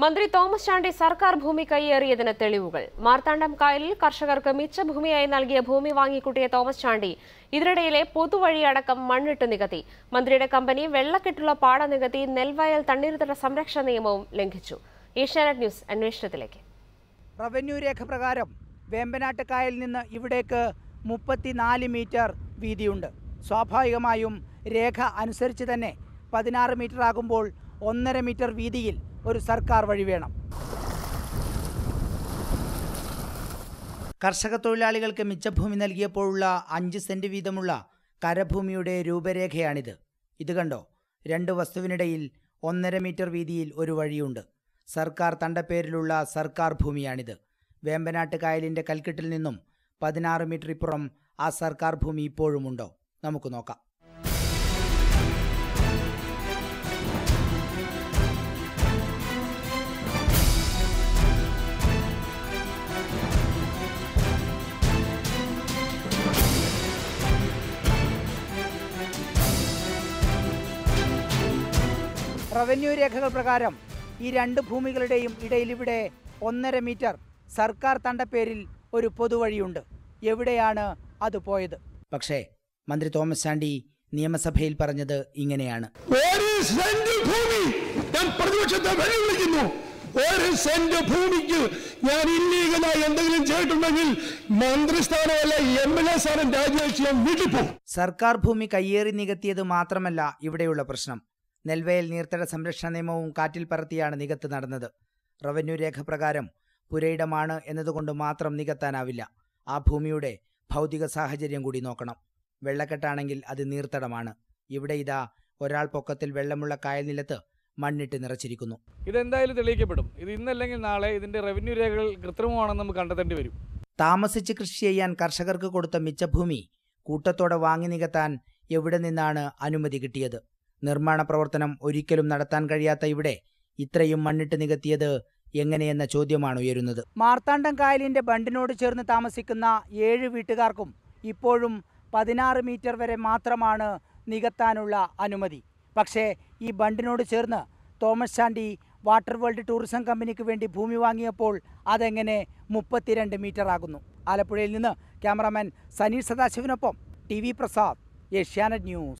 മന്ത്രി തോമസ് ചാണ്ടി സർക്കാർ ഭൂമി കൈയേറിയതിന് തെളിവുകൾ മാർത്താണ്ഡം കായലിൽ കർഷകർക്ക് മിച്ച ഭൂമിയായി നൽകിയ ഭൂമി വാങ്ങിക്കൂട്ടിയ തോമസ് ചാണ്ടി ഇതിനിടയിലെ പൊതുവഴി അടക്കം മണ്ണിട്ട് നികത്തി മന്ത്രിയുടെ കമ്പനി വെള്ളക്കെട്ടുള്ള പാട നികത്തി നെൽവയൽ തണ്ണീർത്തട സംരക്ഷണ നിയമവും ലംഘിച്ചു ഏഷ്യാനെറ്റ് ന്യൂസ് അന്വേഷണത്തിലേക്ക് റവന്യൂ രേഖ പ്രകാരം വേമ്പനാട്ട് കായലിൽ നിന്ന് ഇവിടേക്ക് മുപ്പത്തിനാല് മീറ്റർ വീതിയുണ്ട് സ്വാഭാവികമായും രേഖ അനുസരിച്ച് തന്നെ പതിനാറ് മീറ്റർ ആകുമ്പോൾ ഒന്നര മീറ്റർ വീതിയിൽ ഒരു സർക്കാർ വഴി വേണം കർഷക തൊഴിലാളികൾക്ക് മിച്ചഭൂമി നൽകിയപ്പോഴുള്ള അഞ്ച് സെന്റ് വീതമുള്ള കരഭൂമിയുടെ രൂപരേഖയാണിത് ഇത് കണ്ടോ രണ്ട് വസ്തുവിനിടയിൽ ഒന്നര മീറ്റർ വീതിയിൽ ഒരു വഴിയുണ്ട് സർക്കാർ തണ്ടപ്പേരിലുള്ള സർക്കാർ ഭൂമിയാണിത് വേമ്പനാട്ട് കായലിന്റെ കൽക്കെട്ടിൽ നിന്നും പതിനാറ് മീറ്റർ ഇപ്പുറം ആ സർക്കാർ ഭൂമി ഇപ്പോഴുമുണ്ടോ നമുക്ക് നോക്കാം റവന്യൂ രേഖകൾ പ്രകാരം ഈ രണ്ട് ഭൂമികളുടെയും ഇടയിൽ ഇവിടെ ഒന്നര മീറ്റർ സർക്കാർ തണ്ടപ്പേരിൽ ഒരു പൊതുവഴിയുണ്ട് എവിടെയാണ് അത് പോയത് പക്ഷേ മന്ത്രി തോമസ് ചാണ്ടി നിയമസഭയിൽ പറഞ്ഞത് ഇങ്ങനെയാണ് ഒരു സെന്റ് ഭൂമി ഞാൻ പ്രതിപക്ഷത്തെ വെല്ലുവിളിക്കുന്നു ഒരു സെന്റ് ഭൂമിക്ക് ഞാൻ ഇല്ലീഗലായി എന്തെങ്കിലും ചെയ്തിട്ടുണ്ടെങ്കിൽ മന്ത്രിസ്ഥാനമല്ല എം എൽ എ സ്ഥാനം രാജിവെച്ച് ഞാൻ വീട്ടിൽ പോകും സർക്കാർ ഭൂമി കയ്യേറി നികത്തിയത് മാത്രമല്ല ഇവിടെയുള്ള പ്രശ്നം നെൽവയൽ നീർത്തട സംരക്ഷണ നിയമവും കാറ്റിൽ പറത്തിയാണ് നികത്ത് നടന്നത് റവന്യൂ രേഖ പ്രകാരം പുരയിടമാണ് എന്നതുകൊണ്ട് മാത്രം നികത്താനാവില്ല ആ ഭൂമിയുടെ ഭൗതിക സാഹചര്യം കൂടി നോക്കണം വെള്ളക്കെട്ടാണെങ്കിൽ അത് നീർത്തടമാണ് ഇവിടെ ഇതാ ഒരാൾ പൊക്കത്തിൽ വെള്ളമുള്ള കായൽ നിലത്ത് മണ്ണിട്ട് നിറച്ചിരിക്കുന്നു ഇതെന്തായാലും തെളിയിക്കപ്പെടും ഇത് ഇന്നല്ലെങ്കിൽ നാളെ ഇതിന്റെ റവന്യൂ രേഖകൾ കൃത്രിമമാണെന്ന് നമുക്ക് കണ്ടെത്തേണ്ടി വരും താമസിച്ച് കൃഷി ചെയ്യാൻ കർഷകർക്ക് കൊടുത്ത മിച്ചഭൂമി കൂട്ടത്തോടെ വാങ്ങി നികത്താൻ എവിടെ നിന്നാണ് അനുമതി കിട്ടിയത് നിർമ്മാണ പ്രവർത്തനം ഒരിക്കലും നടത്താൻ കഴിയാത്ത ഇവിടെ ഇത്രയും മണ്ണിട്ട് നികത്തിയത് എങ്ങനെയെന്ന ചോദ്യമാണ് ഉയരുന്നത് മാർത്താണ്ഡം കായലിന്റെ ബണ്ടിനോട് ചേർന്ന് താമസിക്കുന്ന ഏഴ് വീട്ടുകാർക്കും ഇപ്പോഴും പതിനാറ് മീറ്റർ വരെ മാത്രമാണ് നികത്താനുള്ള അനുമതി പക്ഷേ ഈ ബണ്ടിനോട് ചേർന്ന് Thomas Chandy water world tourism കമ്പനിക്ക് വേണ്ടി ഭൂമി വാങ്ങിയപ്പോൾ അതെങ്ങനെ മുപ്പത്തിരണ്ട് മീറ്റർ ആകുന്നു ആലപ്പുഴയിൽ നിന്ന് ക്യാമറാമാൻ സനീർ സദാശിവനൊപ്പം T V Prasad Asianet news